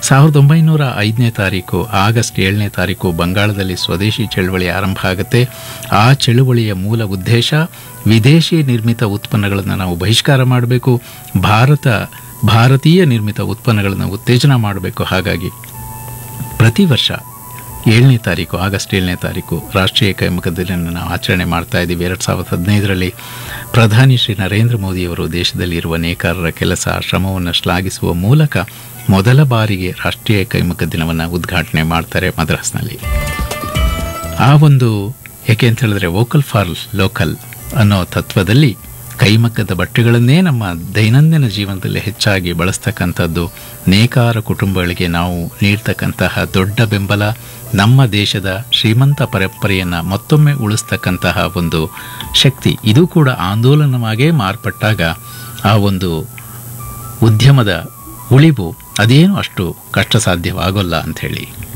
ಸಾವಿರದ ಒಂಬೈನೂರ ಐದನೇ ತಾರೀಕು ಆಗಸ್ಟ್ ಏಳನೇ ತಾರೀಕು ಬಂಗಾಳದಲ್ಲಿ ಸ್ವದೇಶಿ ಚಳುವಳಿ ಆರಂಭ ಆಗುತ್ತೆ ಆ ಚಳುವಳಿಯ ಮೂಲ ಉದ್ದೇಶ ವಿದೇಶಿ ನಿರ್ಮಿತ ಉತ್ಪನ್ನಗಳನ್ನು ನಾವು ಬಹಿಷ್ಕಾರ ಮಾಡಬೇಕು ಭಾರತ ಭಾರತೀಯ ನಿರ್ಮಿತ ಉತ್ಪನ್ನಗಳನ್ನು ಉತ್ತೇಜನ ಮಾಡಬೇಕು ಹಾಗಾಗಿ ಪ್ರತಿ ವರ್ಷ ಏಳನೇ ತಾರೀಕು ಆಗಸ್ಟ್ ಏಳನೇ ತಾರೀಕು ರಾಷ್ಟ್ರೀಯ ಕೈಮುಖ ದಿನವನ್ನು ನಾವು ಆಚರಣೆ ಮಾಡ್ತಾ ಇದ್ದೀವಿ ಎರಡು ಸಾವಿರದ ಹದಿನೈದರಲ್ಲಿ ಪ್ರಧಾನಿ ಶ್ರೀ ನರೇಂದ್ರ ಮೋದಿಯವರು ದೇಶದಲ್ಲಿರುವ ನೇಕಾರರ ಕೆಲಸ ಶ್ರಮವನ್ನು ಶ್ಲಾಘಿಸುವ ಮೂಲಕ ಮೊದಲ ಬಾರಿಗೆ ರಾಷ್ಟ್ರೀಯ ಕೈಮುಖ ದಿನವನ್ನು ಉದ್ಘಾಟನೆ ಮಾಡ್ತಾರೆ ಮದ್ರಾಸ್ನಲ್ಲಿ ಆ ಒಂದು ಯಾಕೆ ಅಂತ ಹೇಳಿದ್ರೆ ವೋಕಲ್ ಫಾರ್ ಲೋಕಲ್ ಅನ್ನೋ ತತ್ವದಲ್ಲಿ ಕೈಮಗ್ಗದ ಬಟ್ಟೆಗಳನ್ನೇ ನಮ್ಮ ದೈನಂದಿನ ಜೀವನದಲ್ಲಿ ಹೆಚ್ಚಾಗಿ ಬಳಸ್ತಕ್ಕಂಥದ್ದು ನೇಕಾರ ಕುಟುಂಬಗಳಿಗೆ ನಾವು ನೀಡ್ತಕ್ಕಂತಹ ದೊಡ್ಡ ಬೆಂಬಲ ನಮ್ಮ ದೇಶದ ಶ್ರೀಮಂತ ಪರಂಪರೆಯನ್ನು ಮತ್ತೊಮ್ಮೆ ಉಳಿಸ್ತಕ್ಕಂತಹ ಒಂದು ಶಕ್ತಿ ಇದು ಕೂಡ ಆಂದೋಲನವಾಗೇ ಮಾರ್ಪಟ್ಟಾಗ ಆ ಒಂದು ಉದ್ಯಮದ ಉಳಿವು ಅದೇನು ಅಷ್ಟು ಕಷ್ಟ ಸಾಧ್ಯವಾಗೋಲ್ಲ ಅಂಥೇಳಿ